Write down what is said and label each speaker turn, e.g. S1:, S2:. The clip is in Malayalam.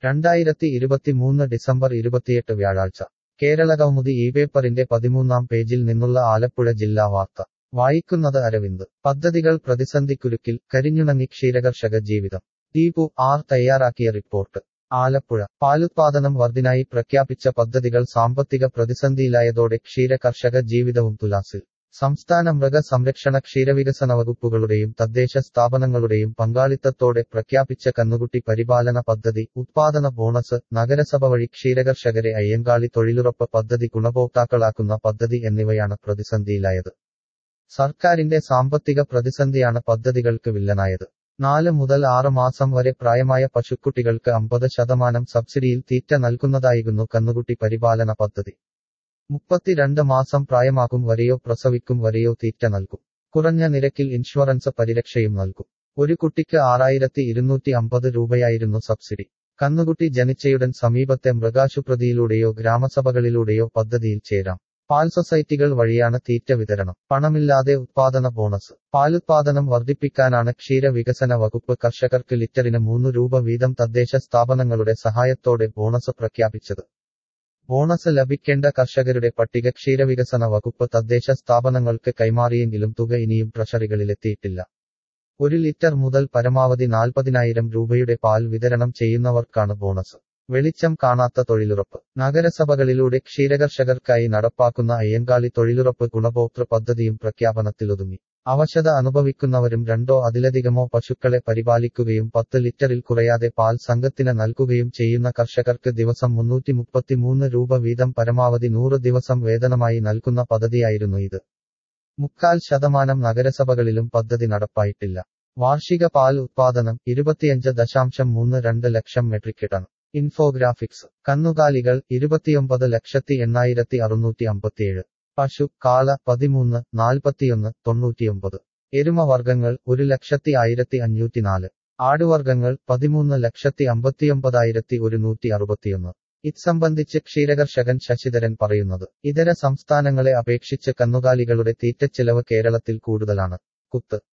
S1: രണ്ടായിരത്തി ഇരുപത്തിമൂന്ന് ഡിസംബർ ഇരുപത്തിയെട്ട് വ്യാഴാഴ്ച കേരളകൗമുദി ഈ പേപ്പറിന്റെ പതിമൂന്നാം പേജിൽ നിന്നുള്ള ആലപ്പുഴ ജില്ലാ വാർത്ത വായിക്കുന്നത് അരവിന്ദ് പദ്ധതികൾ പ്രതിസന്ധിക്കുരുക്കിൽ കരിഞ്ഞുണങ്ങി ക്ഷീരകർഷക ജീവിതം ദീപു ആർ തയ്യാറാക്കിയ റിപ്പോർട്ട് ആലപ്പുഴ പാലുത്പാദനം വർദ്ധിനായി പ്രഖ്യാപിച്ച പദ്ധതികൾ സാമ്പത്തിക പ്രതിസന്ധിയിലായതോടെ ക്ഷീര കർഷക ജീവിതവും തുലാസിൽ സംസ്ഥാന മൃഗ സംരക്ഷണ ക്ഷീരവികസന വകുപ്പുകളുടെയും തദ്ദേശ സ്ഥാപനങ്ങളുടെയും പങ്കാളിത്തത്തോടെ പ്രഖ്യാപിച്ച കന്നുകുട്ടി പരിപാലന പദ്ധതി ഉത്പാദന ബോണസ് നഗരസഭ വഴി ക്ഷീരകർഷകരെ അയ്യങ്കാളി തൊഴിലുറപ്പ് പദ്ധതി ഗുണഭോക്താക്കളാക്കുന്ന പദ്ധതി എന്നിവയാണ് പ്രതിസന്ധിയിലായത് സർക്കാരിന്റെ സാമ്പത്തിക പ്രതിസന്ധിയാണ് പദ്ധതികൾക്ക് വില്ലനായത് നാല് മുതൽ ആറ് മാസം വരെ പ്രായമായ പശുക്കുട്ടികൾക്ക് അമ്പത് ശതമാനം സബ്സിഡിയിൽ തീറ്റ നൽകുന്നതായിരുന്നു കന്നുകുട്ടി പരിപാലന പദ്ധതി മുപ്പത്തിരണ്ട് മാസം പ്രായമാകും വരെയോ പ്രസവിക്കും വരെയോ തീറ്റ നൽകും കുറഞ്ഞ നിരക്കിൽ ഇൻഷുറൻസ് പരിരക്ഷയും നൽകും ഒരു കുട്ടിക്ക് ആറായിരത്തി ഇരുന്നൂറ്റി അമ്പത് രൂപയായിരുന്നു സബ്സിഡി കന്നുകുട്ടി ജനിച്ചയുടൻ സമീപത്തെ മൃഗാശുപത്രിയിലൂടെയോ ഗ്രാമസഭകളിലൂടെയോ പദ്ധതിയിൽ ചേരാം പാൽ സൊസൈറ്റികൾ വഴിയാണ് തീറ്റ വിതരണം പണമില്ലാതെ ഉത്പാദന ബോണസ് പാലുത്പാദനം വർദ്ധിപ്പിക്കാനാണ് ക്ഷീര വികസന വകുപ്പ് കർഷകർക്ക് ലിറ്ററിന് മൂന്ന് രൂപ വീതം തദ്ദേശ സ്ഥാപനങ്ങളുടെ സഹായത്തോടെ ബോണസ് പ്രഖ്യാപിച്ചത് ബോണസ് ലഭിക്കേണ്ട കർഷകരുടെ പട്ടിക ക്ഷീരവികസന വകുപ്പ് തദ്ദേശ സ്ഥാപനങ്ങൾക്ക് കൈമാറിയെങ്കിലും തുക ഇനിയും ട്രഷറികളിലെത്തിയിട്ടില്ല ഒരു ലിറ്റർ മുതൽ പരമാവധി നാൽപ്പതിനായിരം രൂപയുടെ പാൽ വിതരണം ചെയ്യുന്നവർക്കാണ് ബോണസ് വെളിച്ചം കാണാത്ത തൊഴിലുറപ്പ് നഗരസഭകളിലൂടെ ക്ഷീരകർഷകർക്കായി നടപ്പാക്കുന്ന അയ്യങ്കാളി തൊഴിലുറപ്പ് ഗുണഭോക്തൃ പദ്ധതിയും പ്രഖ്യാപനത്തിലൊതുങ്ങി അവശത അനുഭവിക്കുന്നവരും രണ്ടോ അതിലധികമോ പശുക്കളെ പരിപാലിക്കുകയും പത്ത് ലിറ്ററിൽ കുറയാതെ പാൽ സംഘത്തിന് നൽകുകയും ചെയ്യുന്ന കർഷകർക്ക് ദിവസം മുന്നൂറ്റി മുപ്പത്തിമൂന്ന് രൂപ വീതം പരമാവധി നൂറ് ദിവസം വേതനമായി നൽകുന്ന പദ്ധതിയായിരുന്നു ഇത് മുക്കാൽ ശതമാനം നഗരസഭകളിലും പദ്ധതി നടപ്പായിട്ടില്ല വാർഷിക പാൽ ഉത്പാദനം ഇരുപത്തിയഞ്ച് ദശാംശം മൂന്ന് രണ്ട് ലക്ഷം മെട്രിക് ടൺ ഇൻഫോഗ്രാഫിക്സ് കന്നുകാലികൾ ഇരുപത്തിയൊമ്പത് ലക്ഷത്തി എണ്ണായിരത്തി അറുന്നൂറ്റി അമ്പത്തിയേഴ് പശു കാള പതിമൂന്ന് നാൽപ്പത്തിയൊന്ന് തൊണ്ണൂറ്റിയൊമ്പത് എരുമവർഗങ്ങൾ ഒരു ലക്ഷത്തി ആയിരത്തി അഞ്ഞൂറ്റിനാല് ആടുവർഗങ്ങൾ പതിമൂന്ന് ലക്ഷത്തി അമ്പത്തിയൊമ്പതായിരത്തി ഒരുന്നൂറ്റി അറുപത്തിയൊന്ന് ഇത് സംബന്ധിച്ച് ക്ഷീരകർഷകൻ ശശിധരൻ പറയുന്നത് ഇതര സംസ്ഥാനങ്ങളെ അപേക്ഷിച്ച് കന്നുകാലികളുടെ തീറ്റച്ചെലവ് കേരളത്തിൽ കൂടുതലാണ് കുത്ത്